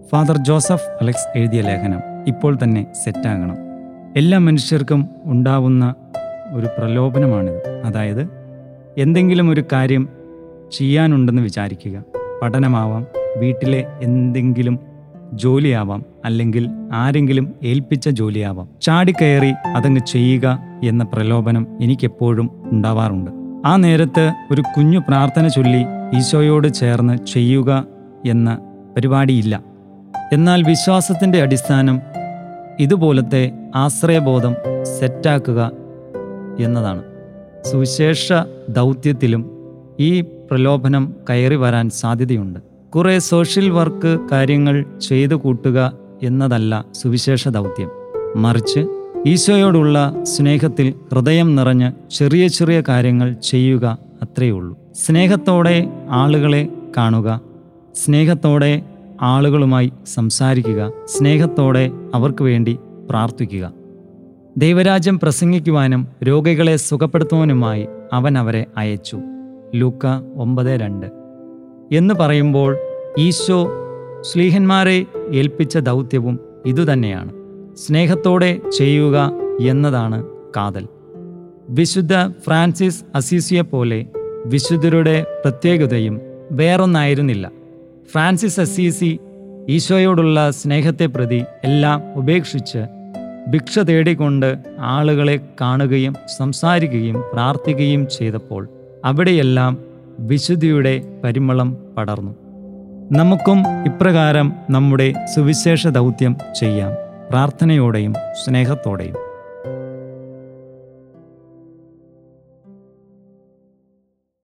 father Joseph Alex എഴുതിയ ലേഖനം ഇപ്പോൾ തന്നെ സെറ്റാകണം എല്ലാ മനുഷ്യർക്കും ഉണ്ടാവുന്ന ഒരു പ്രലോഭനമാണിത് അതായത് എന്തെങ്കിലും ഒരു കാര്യം ചെയ്യാനുണ്ടെന്ന് വിചാരിക്കുക പഠനമാവാം വീട്ടിലെ എന്തെങ്കിലും ജോലിയാവാം അല്ലെങ്കിൽ ആരെങ്കിലും ഏൽപ്പിച്ച ജോലിയാവാം ചാടിക്കയറി അതങ്ങ് ചെയ്യുക എന്ന പ്രലോഭനം എനിക്കെപ്പോഴും ഉണ്ടാവാറുണ്ട് ആ നേരത്ത് ഒരു കുഞ്ഞു പ്രാർത്ഥന ചൊല്ലി ഈശോയോട് ചേർന്ന് ചെയ്യുക എന്ന പരിപാടിയില്ല എന്നാൽ വിശ്വാസത്തിൻ്റെ അടിസ്ഥാനം ഇതുപോലത്തെ ആശ്രയബോധം സെറ്റാക്കുക എന്നതാണ് സുവിശേഷ ദൗത്യത്തിലും ഈ പ്രലോഭനം കയറി വരാൻ സാധ്യതയുണ്ട് കുറേ സോഷ്യൽ വർക്ക് കാര്യങ്ങൾ ചെയ്തു കൂട്ടുക എന്നതല്ല സുവിശേഷ ദൗത്യം മറിച്ച് ഈശോയോടുള്ള സ്നേഹത്തിൽ ഹൃദയം നിറഞ്ഞ് ചെറിയ ചെറിയ കാര്യങ്ങൾ ചെയ്യുക അത്രയേ ഉള്ളൂ സ്നേഹത്തോടെ ആളുകളെ കാണുക സ്നേഹത്തോടെ ആളുകളുമായി സംസാരിക്കുക സ്നേഹത്തോടെ അവർക്ക് വേണ്ടി പ്രാർത്ഥിക്കുക ദൈവരാജ്യം പ്രസംഗിക്കുവാനും രോഗികളെ സുഖപ്പെടുത്തുവാനുമായി അവൻ അവരെ അയച്ചു ലൂക്ക ഒമ്പത് രണ്ട് എന്ന് പറയുമ്പോൾ ഈശോ ശ്ലീഹന്മാരെ ഏൽപ്പിച്ച ദൗത്യവും ഇതുതന്നെയാണ് സ്നേഹത്തോടെ ചെയ്യുക എന്നതാണ് കാതൽ വിശുദ്ധ ഫ്രാൻസിസ് അസീസിയെ പോലെ വിശുദ്ധരുടെ പ്രത്യേകതയും വേറൊന്നായിരുന്നില്ല ഫ്രാൻസിസ് അസീസി ഈശോയോടുള്ള സ്നേഹത്തെ പ്രതി എല്ലാം ഉപേക്ഷിച്ച് ഭിക്ഷ തേടിക്കൊണ്ട് ആളുകളെ കാണുകയും സംസാരിക്കുകയും പ്രാർത്ഥിക്കുകയും ചെയ്തപ്പോൾ അവിടെയെല്ലാം വിശുദ്ധിയുടെ പരിമളം പടർന്നു നമുക്കും ഇപ്രകാരം നമ്മുടെ സുവിശേഷ ദൗത്യം ചെയ്യാം പ്രാർത്ഥനയോടെയും സ്നേഹത്തോടെയും